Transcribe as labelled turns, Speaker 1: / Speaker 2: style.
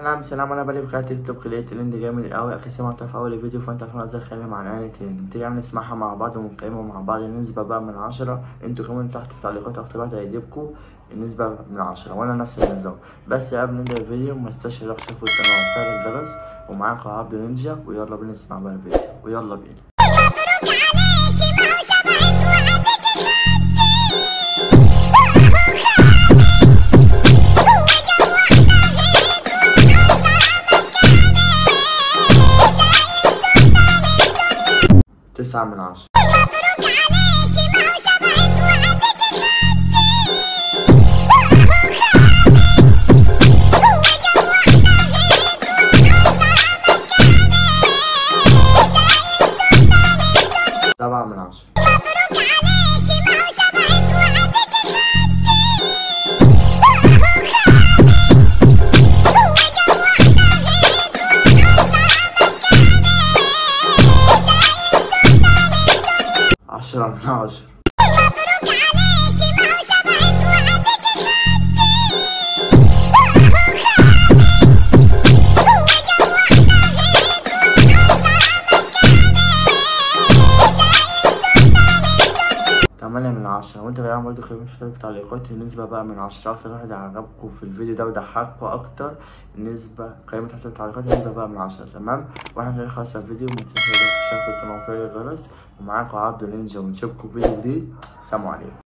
Speaker 1: سلام سلام انا بالي بقى تيك توك لقيت ترند جامد قوي اخي سمعتها في اول فيديو فانت عشان عايز اتكلم عن اني ترند تيجي يعني نسمعها مع بعض ونقيمها مع بعض النسبة بقى من عشرة انتوا كمان تحت في التعليقات اكتر واحد هيجيبكم النسبة من عشرة وانا نفس النظام بس قبل ما نبدأ الفيديو ما تنساش الاشتراك في القناة وتفعيل الجرس ومعاكم عبد نينجا ويلا بينا نسمع بقى الفيديو ويلا بينا تسعة من عشرة سبعة من عشرة عشرة من عشرة تمانية من عشرة وانت بقى برضه خلينا نحط في التعليقات النسبة بقى من عشرة أكتر واحد عجبكم في الفيديو ده وضحككم أكتر النسبة قيمة تحت التعليقات النسبة بقى من عشرة تمام واحنا كده خلاص الفيديو متنساش تشتركوا في القناة وتفعيلوا الجرس ومعاكم عبد نينجا ونشوفكم فيديو جديد سلام عليكم